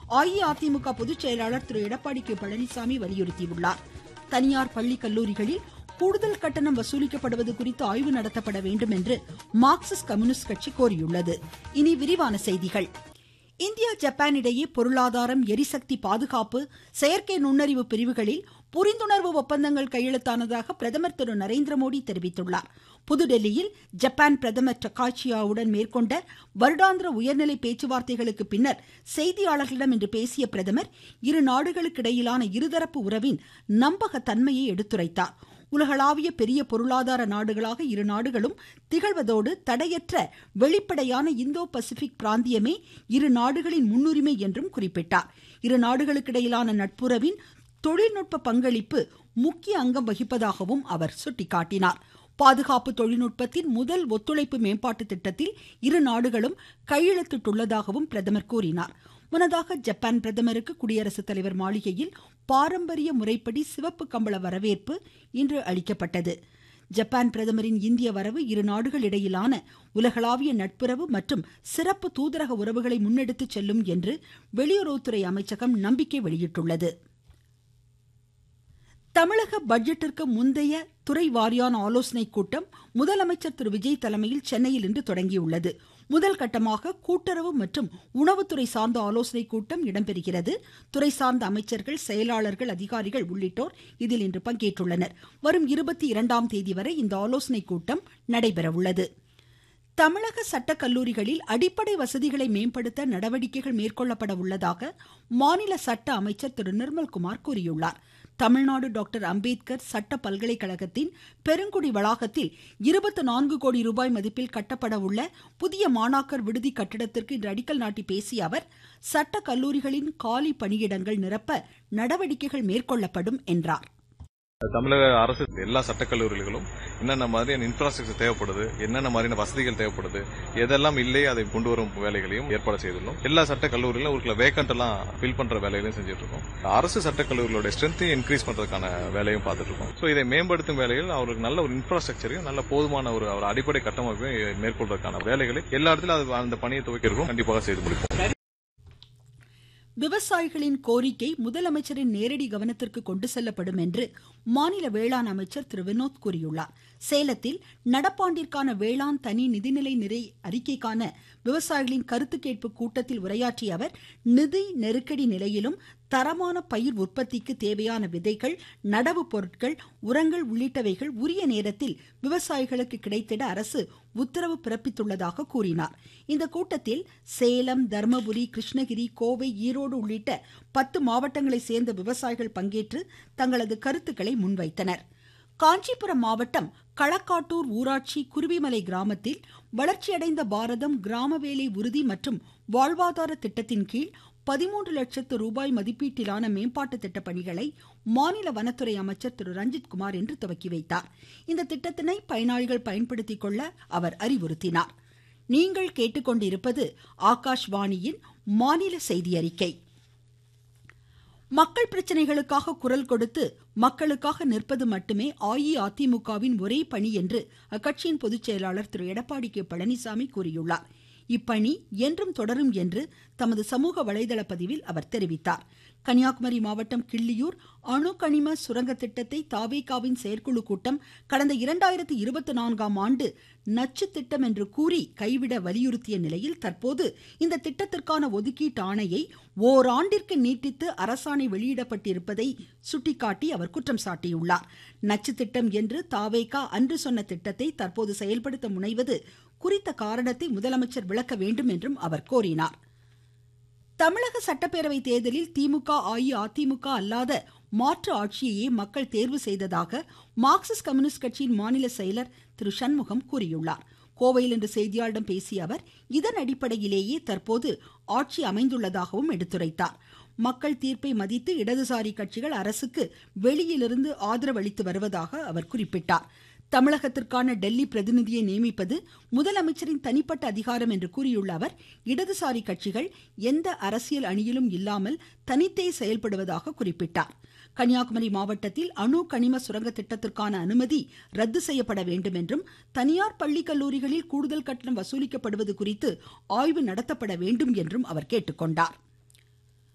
அஇஅதிமுக பொதுச் செயலாளர் திரு எடப்பாடி கே பழனிசாமி வலியுறுத்தியுள்ளார் தனியார் பள்ளி கல்லூரிகளில் கூடுதல் கட்டணம் வசூலிக்கப்படுவது குறித்து ஆய்வு நடத்தப்பட வேண்டும் என்று மார்க்சிஸ்ட் கம்யூனிஸ்ட் கட்சி கோரியுள்ளது இனி விரிவான செய்திகள் இந்தியா ஜப்பான் இடையே பொருளாதாரம் எரிசக்தி பாதுகாப்பு செயற்கை நுண்ணறிவு பிரிவுகளில் புரிந்துணர்வு ஒப்பந்தங்கள் கையெழுத்தானதாக பிரதமர் திரு நரேந்திர மோடி தெரிவித்துள்ளார் புதுடெல்லியில் ஜப்பான் பிரதமர் டக்காச்சியாவுடன் மேற்கொண்ட வருடாந்திர உயர்நிலை பேச்சுவார்த்தைகளுக்கு பின்னர் செய்தியாளர்களிடம் இன்று பேசிய பிரதமர் இரு நாடுகளுக்கிடையிலான இருதரப்பு உறவின் நம்பகத்தன்மையை எடுத்துரைத்தார் உலகளாவிய பெரிய பொருளாதார நாடுகளாக இரு நாடுகளும் திகழ்வதோடு தடையற்ற வெளிப்படையான இந்தோ பசிபிக் பிராந்தியமே இரு நாடுகளின் முன்னுரிமை என்றும் குறிப்பிட்டார் இரு நாடுகளுக்கிடையிலான நட்புறவின் தொழில்நுட்ப பங்களிப்பு முக்கிய அங்கம் வகிப்பதாகவும் அவர் சுட்டிக்காட்டினார் பாதுகாப்பு தொழில்நுட்பத்தின் முதல் ஒத்துழைப்பு மேம்பாட்டு திட்டத்தில் இரு நாடுகளும் கையெழுத்திட்டுள்ளதாகவும் பிரதமர் கூறினார் முன்னதாக ஜப்பான் பிரதமருக்கு குடியரசுத் தலைவர் மாளிகையில் பாரம்பரிய முறைப்படி சிவப்பு கம்பள வரவேற்பு இன்று அளிக்கப்பட்டது ஜப்பான் பிரதமரின் இந்திய வரவு இரு நாடுகளிடையிலான உலகளாவிய நட்புறவு மற்றும் சிறப்பு தூதரக உறவுகளை முன்னெடுத்துச் செல்லும் என்று வெளியுறவுத்துறை அமைச்சகம் நம்பிக்கை வெளியிட்டுள்ளது தமிழக பட்ஜெட்டிற்கு முந்தைய துறை வாரியான ஆலோசனைக் கூட்டம் முதலமைச்சர் திரு விஜய் தலைமையில் சென்னையில் இன்று தொடங்கியுள்ளது முதல் கட்டமாக கூட்டுறவு மற்றும் உணவுத்துறை சார்ந்த ஆலோசனைக் கூட்டம் இடம்பெறுகிறது துறை சார்ந்த அமைச்சர்கள் செயலாளர்கள் அதிகாரிகள் உள்ளிட்டோர் இதில் இன்று பங்கேற்றுள்ளனர் வரும் இருபத்தி இரண்டாம் தேதி வரை இந்த ஆலோசனைக் கூட்டம் நடைபெறவுள்ளது தமிழக சட்டக் கல்லூரிகளில் அடிப்படை வசதிகளை மேம்படுத்த நடவடிக்கைகள் மேற்கொள்ளப்பட உள்ளதாக மாநில சட்ட அமைச்சர் திரு நிர்மல்குமார் கூறியுள்ளார் தமிழ்நாடு டாக்டர் அம்பேத்கர் சட்ட பல்கலைக்கழகத்தின் பெருங்குடி வளாகத்தில் இருபத்தி நான்கு கோடி ரூபாய் மதிப்பில் கட்டப்பட உள்ள புதிய மாணாக்கர் விடுதி கட்டிடத்திற்கு இன்று அடிக்கல் நாட்டி பேசிய அவர் சட்ட கல்லூரிகளின் காலி பணியிடங்கள் நிரப்ப நடவடிக்கைகள் மேற்கொள்ளப்படும் என்றார் தமிழக அரசு எல்லா சட்டக்கல்லூரிகளும் என்னென்ன மாதிரியான இன்ஃப்ராஸ்ட்ரக்சர் தேவைப்படுது என்னென்ன மாதிரியான வசதிகள் தேவைப்படுது எதெல்லாம் இல்லை அதை கொண்டு வரும் வேலைகளையும் ஏற்பாடு செய்துள்ளோம் எல்லா சட்ட கல்லூரிகளும் ஒரு சில வேக்கண்ட் எல்லாம் ஃபில் பண்ற வேலைகளையும் செஞ்சுட்டு இருக்கோம் அரசு சட்டக்கல்லூரிகளோட ஸ்ட்ரென்த்தையும் இன்க்ரீஸ் பண்றதுக்கான வேலையும் பார்த்துட்டு இருக்கோம் ஸோ இதை மேம்படுத்தும் வேலைகள் அவருக்கு நல்ல ஒரு இன்ஃப்ராஸ்ட்ரக்சரையும் நல்ல போதுமான ஒரு ஒரு அடிப்படை கட்டமைப்பையும் மேற்கொள்றதுக்கான வேலைகளை எல்லா இடத்துலையும் அது அந்த பணியை துவக்கிறோம் கண்டிப்பாக செய்து முடிப்போம் விவசாயிகளின் கோரிக்கை முதலமைச்சரின் நேரடி கவனத்திற்கு கொண்டு செல்லப்படும் என்று மாநில வேளாண் அமைச்சர் திரு வினோத் கூறியுள்ளார் சேலத்தில் நடப்பாண்டிற்கான வேளாண் தனி நிதிநிலை நிறை அறிக்கைக்கான விவசாயிகளின் கருத்து கேட்பு கூட்டத்தில் உரையாற்றிய அவர் நிதி நெருக்கடி நிலையிலும் தரமான பயிர் உற்பத்திக்கு தேவையான விதைகள் நடவு பொருட்கள் உரங்கள் உள்ளிட்டவைகள் உரிய நேரத்தில் விவசாயிகளுக்கு கிடைத்திட அரசு உத்தரவு பிறப்பித்துள்ளதாக கூறினார் இந்த கூட்டத்தில் சேலம் தர்மபுரி கிருஷ்ணகிரி கோவை ஈரோடு உள்ளிட்ட பத்து மாவட்டங்களை சேர்ந்த விவசாயிகள் பங்கேற்று தங்களது கருத்துக்களை முன்வைத்தனர் காஞ்சிபுரம் மாவட்டம் களக்காட்டூர் ஊராட்சி குருவிமலை கிராமத்தில் வளர்ச்சியடைந்த பாரதம் கிராம வேலை உறுதி மற்றும் வாழ்வாதார திட்டத்தின் கீழ் பதிமூன்று லட்சத்து ரூபாய் மதிப்பீட்டிலான மேம்பாட்டு திட்ட பணிகளை மாநில வனத்துறை அமைச்சர் திரு ரஞ்சித் குமார் இன்று துவக்கி வைத்தார் இந்த திட்டத்தினை பயனாளிகள் பயன்படுத்திக் கொள்ள அவர் அறிவுறுத்தினார் நீங்கள் கேட்டுக்கொண்டிருப்பது ஆகாஷ்வாணியின் மாநில செய்தி அறிக்கை மக்கள் பிரச்சனைகளுக்காக குரல் கொடுத்து மக்களுக்காக நிற்பது மட்டுமே அஇஅதிமுகவின் ஒரே பணி என்று அக்கட்சியின் பொதுச் செயலாளர் திரு எடப்பாடி கே பழனிசாமி கூறியுள்ளார் இப்பணி என்றும் தொடரும் என்று தமது சமூக வலைதள பதிவில் அவர் தெரிவித்தார் கன்னியாகுமரி மாவட்டம் கிள்ளியூர் அணு கனிம சுரங்க திட்டத்தை தாவேகாவின் செயற்குழு கூட்டம் கடந்த இரண்டாயிரத்தி இருபத்தி நான்காம் ஆண்டு நச்சு திட்டம் என்று கூறி கைவிட வலியுறுத்திய நிலையில் தற்போது இந்த திட்டத்திற்கான ஒதுக்கீட்டு ஆணையை ஓராண்டிற்கு நீட்டித்து அரசாணை வெளியிடப்பட்டிருப்பதை சுட்டிக்காட்டி அவர் குற்றம் சாட்டியுள்ளார் நச்சு திட்டம் என்று தாவேகா அன்று சொன்ன திட்டத்தை தற்போது செயல்படுத்த முனைவது குறித்த காரணத்தை முதலமைச்சர் விளக்க வேண்டும் என்றும் அவர் கோரினார் தமிழக சட்டப்பேரவை தேர்தலில் திமுக அஇஅதிமுக அல்லாத மாற்று ஆட்சியையே மக்கள் தேர்வு செய்ததாக மார்க்சிஸ்ட் கம்யூனிஸ்ட் கட்சியின் மாநில செயலர் திரு சண்முகம் கூறியுள்ளார் கோவையில் இன்று செய்தியாளர்களிடம் பேசிய அவர் இதன் அடிப்படையிலேயே தற்போது ஆட்சி அமைந்துள்ளதாகவும் எடுத்துரைத்தார் மக்கள் தீர்ப்பை மதித்து இடதுசாரி கட்சிகள் அரசுக்கு வெளியிலிருந்து ஆதரவு அளித்து வருவதாக அவர் குறிப்பிட்டார் தமிழகத்திற்கான டெல்லி பிரதிநிதியை நியமிப்பது முதலமைச்சரின் தனிப்பட்ட அதிகாரம் என்று கூறியுள்ள அவர் இடதுசாரி கட்சிகள் எந்த அரசியல் அணியிலும் இல்லாமல் தனித்தே செயல்படுவதாக குறிப்பிட்டார் கன்னியாகுமரி மாவட்டத்தில் அணு கனிம சுரங்க திட்டத்திற்கான அனுமதி ரத்து செய்யப்பட வேண்டும் என்றும் தனியார் பள்ளி கல்லூரிகளில் கூடுதல் கட்டணம் வசூலிக்கப்படுவது குறித்து ஆய்வு நடத்தப்பட வேண்டும் என்றும் அவர் கேட்டுக்கொண்டார்